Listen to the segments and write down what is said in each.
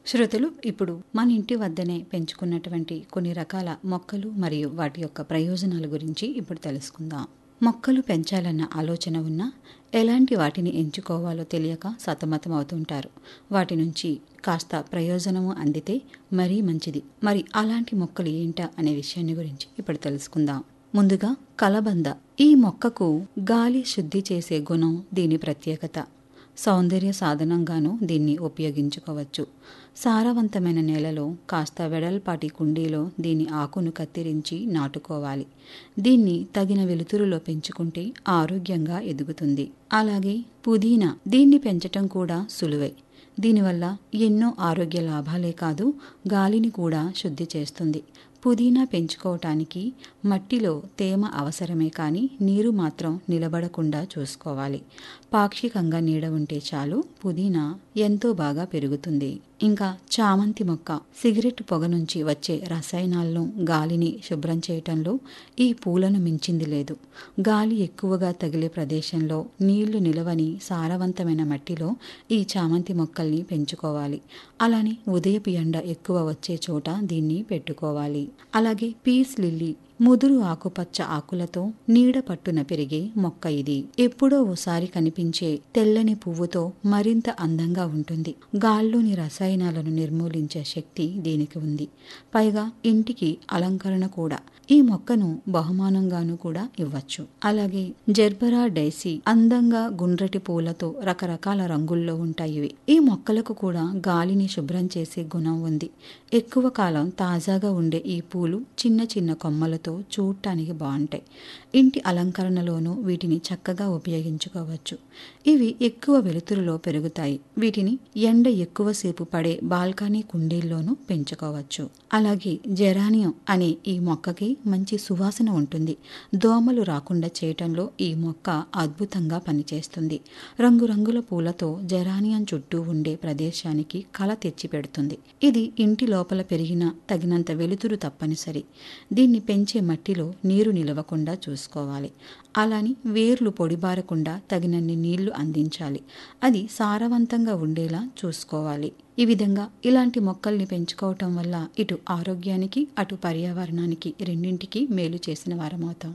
శ్రోతలు ఇప్పుడు మన ఇంటి వద్దనే పెంచుకున్నటువంటి కొన్ని రకాల మొక్కలు మరియు వాటి యొక్క ప్రయోజనాల గురించి ఇప్పుడు తెలుసుకుందాం మొక్కలు పెంచాలన్న ఆలోచన ఉన్నా ఎలాంటి వాటిని ఎంచుకోవాలో తెలియక సతమతం అవుతుంటారు వాటి నుంచి కాస్త ప్రయోజనము అందితే మరీ మంచిది మరి అలాంటి మొక్కలు ఏంటా అనే విషయాన్ని గురించి ఇప్పుడు తెలుసుకుందాం ముందుగా కలబంద ఈ మొక్కకు గాలి శుద్ధి చేసే గుణం దీని ప్రత్యేకత సౌందర్య సాధనంగాను దీన్ని ఉపయోగించుకోవచ్చు సారవంతమైన నేలలో కాస్త వెడల్పాటి కుండీలో దీని ఆకును కత్తిరించి నాటుకోవాలి దీన్ని తగిన వెలుతురులో పెంచుకుంటే ఆరోగ్యంగా ఎదుగుతుంది అలాగే పుదీనా దీన్ని పెంచటం కూడా సులువే దీనివల్ల ఎన్నో ఆరోగ్య లాభాలే కాదు గాలిని కూడా శుద్ధి చేస్తుంది పుదీనా పెంచుకోవటానికి మట్టిలో తేమ అవసరమే కానీ నీరు మాత్రం నిలబడకుండా చూసుకోవాలి పాక్షికంగా నీడ ఉంటే చాలు పుదీనా ఎంతో బాగా పెరుగుతుంది ఇంకా చామంతి మొక్క సిగరెట్ పొగ నుంచి వచ్చే రసాయనాలను గాలిని శుభ్రం చేయటంలో ఈ పూలను మించింది లేదు గాలి ఎక్కువగా తగిలే ప్రదేశంలో నీళ్లు నిలవని సారవంతమైన మట్టిలో ఈ చామంతి మొక్కల్ని పెంచుకోవాలి అలానే ఉదయపు ఎండ ఎక్కువ వచ్చే చోట దీన్ని పెట్టుకోవాలి అలాగే పీస్ లిల్లీ ముదురు ఆకుపచ్చ ఆకులతో నీడ పట్టున పెరిగే మొక్క ఇది ఎప్పుడో ఓసారి కనిపించే తెల్లని పువ్వుతో మరింత అందంగా ఉంటుంది గాల్లోని రసాయనాలను నిర్మూలించే శక్తి దీనికి ఉంది పైగా ఇంటికి అలంకరణ కూడా ఈ మొక్కను బహుమానంగాను కూడా ఇవ్వచ్చు అలాగే జెర్బరా డైసీ అందంగా గుండ్రటి పూలతో రకరకాల రంగుల్లో ఉంటాయి ఇవి ఈ మొక్కలకు కూడా గాలిని శుభ్రం చేసే గుణం ఉంది ఎక్కువ కాలం తాజాగా ఉండే ఈ పూలు చిన్న చిన్న కొమ్మలతో చూడటానికి బాగుంటాయి ఇంటి అలంకరణలోనూ వీటిని చక్కగా ఉపయోగించుకోవచ్చు ఇవి ఎక్కువ వెలుతురులో పెరుగుతాయి వీటిని ఎండ ఎక్కువసేపు పడే బాల్కనీ కుండీల్లోనూ పెంచుకోవచ్చు అలాగే జెరానియం అనే ఈ మొక్కకి మంచి సువాసన ఉంటుంది దోమలు రాకుండా చేయటంలో ఈ మొక్క అద్భుతంగా పనిచేస్తుంది రంగురంగుల పూలతో జెరానియం చుట్టూ ఉండే ప్రదేశానికి కళ తెచ్చిపెడుతుంది ఇది ఇంటి లోపల పెరిగిన తగినంత వెలుతురు తప్పనిసరి దీన్ని పెంచే మట్టిలో నీరు నిలవకుండా చూసుకోవాలి అలాని వేర్లు పొడిబారకుండా తగినన్ని నీళ్లు అందించాలి అది సారవంతంగా ఉండేలా చూసుకోవాలి ఈ విధంగా ఇలాంటి మొక్కల్ని పెంచుకోవటం వల్ల ఇటు ఆరోగ్యానికి అటు పర్యావరణానికి రెండింటికి మేలు చేసిన వారమవుతాం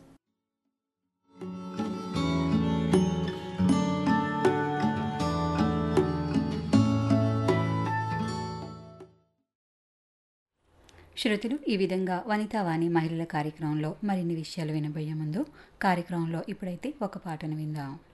శ్రోతలు ఈ విధంగా వనితావాణి మహిళల కార్యక్రమంలో మరిన్ని విషయాలు వినబోయే ముందు కార్యక్రమంలో ఇప్పుడైతే ఒక పాటను విందాం